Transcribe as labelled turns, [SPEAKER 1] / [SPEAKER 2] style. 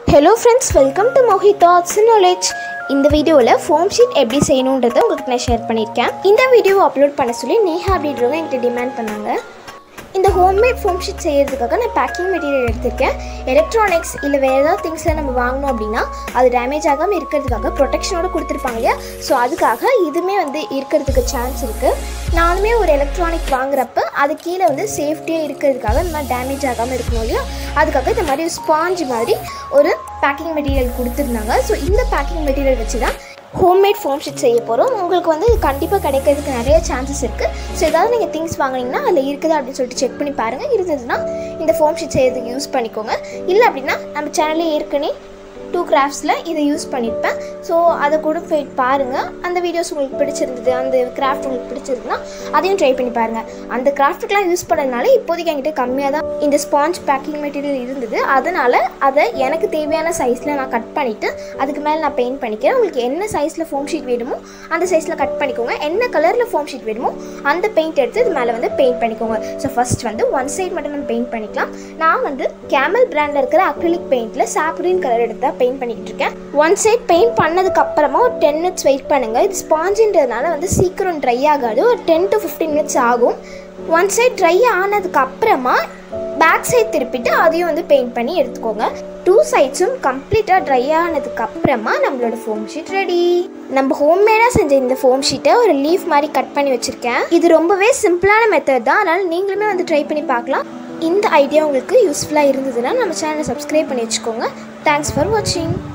[SPEAKER 1] hello friends welcome to Mohi thoughts knowledge இந்த வீடியோவில் foam sheet எப்படி செய்யணுன்றதை உங்களுக்கு நான் ஷேர் பண்ணியிருக்கேன் இந்த வீடியோவை அப்லோட் பண்ண சொல்லி நேஹா அப்படின்றவங்க என்கிட்ட டிமாண்ட் பண்ணாங்க இந்த ஹோம்மேட் ஃபோம் ஷீட் செய்யறதுக்காக நான் பேக்கிங் மெட்டீரியல் எடுத்திருக்கேன் எலக்ட்ரானிக்ஸ் இல்லை வேறு ஏதாவது திங்ஸில் நம்ம வாங்கினோம் அப்படின்னா அது டேமேஜ் ஆகாமல் இருக்கிறதுக்காக ப்ரொடெக்ஷனோட கொடுத்துருப்பாங்க இல்லையா ஸோ அதுக்காக இதுவுமே வந்து இருக்கிறதுக்கு சான்ஸ் இருக்குது நானுமே ஒரு எலக்ட்ரானிக் வாங்குறப்ப அது கீழே வந்து சேஃப்டியாக இருக்கிறதுக்காக இந்த மாதிரி டேமேஜ் ஆகாமல் இருக்கணும் இல்லையா அதுக்காக இந்த மாதிரி ஸ்பாஞ்ச் மாதிரி ஒரு பேக்கிங் மெட்டீரியல் கொடுத்துருந்தாங்க ஸோ இந்த பேக்கிங் மெட்டீரியல் வச்சு தான் ஹோம்மேட் ஃபோம் ஷீட் செய்ய போகிறோம் உங்களுக்கு வந்து இது கண்டிப்பாக கிடைக்கிறதுக்கு நிறைய சான்சஸ் இருக்குது ஸோ ஏதாவது நீங்கள் திங்ஸ் வாங்குனீங்கன்னா அதில் இருக்குதா அப்படின்னு சொல்லிட்டு செக் பண்ணி பாருங்கள் இருந்ததுன்னா இந்த ஃபோம் ஷீட் செய்யறதுக்கு யூஸ் பண்ணிக்கோங்க இல்லை அப்படின்னா நம்ம சேனல்லே ஏற்கனவே டூ கிராஃப்ட்ஸில் இதை யூஸ் பண்ணியிருப்பேன் ஸோ அதை கூட போய் பாருங்கள் அந்த வீடியோஸ் உங்களுக்கு பிடிச்சிருந்தது அந்த கிராஃப்ட் உங்களுக்கு பிடிச்சிருக்குன்னா அதையும் ட்ரை பண்ணி பாருங்கள் அந்த கிராஃப்ட்டுக்கெலாம் யூஸ் பண்ணதுனால இப்போதைக்கு என்கிட்ட கம்மியாக தான் இந்த ஸ்பாஞ்ச் பேக்கிங் மெட்டீரியல் இருந்தது அதனால் அதை எனக்கு தேவையான சைஸில் நான் கட் பண்ணிவிட்டு அதுக்கு மேலே நான் பெயிண்ட் பண்ணிக்கிறேன் உங்களுக்கு என்ன சைஸில் ஃபோம் ஷீட் வேணுமோ அந்த சைஸில் கட் பண்ணிக்கோங்க என்ன கலரில் ஃபோம் ஷீட் வேணுமோ அந்த பெயிண்ட் எடுத்து இது மேலே வந்து பெயிண்ட் பண்ணிக்கோங்க ஸோ ஃபஸ்ட் வந்து ஒன் சைடு மட்டும் நம்ம பெயிண்ட் பண்ணிக்கலாம் நான் வந்து கேமல் பிராண்டில் இருக்கிற அக்ரிலிக் பெயிண்டில் சாப்ரின் கலர் எடுத்து பெயிண்ட் பண்ணிக்கிட்டு இருக்கேன் ஒன் சைட் பெயிண்ட் பண்ணதுக்கு அப்புறமா ஒரு டென் மினிட்ஸ் வெயிட் பண்ணுங்கள் இது ஸ்பாஞ்சுன்றதுனால வந்து சீக்கிரம் ட்ரை ஆகாது ஒரு டென் டு ஃபிஃப்டீன் மினிட்ஸ் ஆகும் ஒன் சைட் ட்ரை ஆனதுக்கு அப்புறமா பேக் சைட் திருப்பிட்டு அதையும் வந்து பெயிண்ட் பண்ணி எடுத்துக்கோங்க டூ சைட்ஸும் கம்ப்ளீட்டாக ட்ரை ஆனதுக்கு அப்புறமா நம்மளோட ஃபோம் ஷீட் ரெடி நம்ம ஹோம்மேடாக செஞ்ச இந்த ஃபோம் ஷீட்டை ஒரு லீஃப் மாதிரி கட் பண்ணி வச்சுருக்கேன் இது ரொம்பவே சிம்பிளான மெத்தட் தான் அதனால் நீங்களுமே வந்து ட்ரை பண்ணி பார்க்கலாம் இந்த ஐடியா உங்களுக்கு யூஸ்ஃபுல்லாக இருந்ததுன்னா நம்ம சேனலை சப்ஸ்கிரைப் பண்ணி வச்சுக்கோங்க தேங்க்ஸ் ஃபார் வாட்சிங்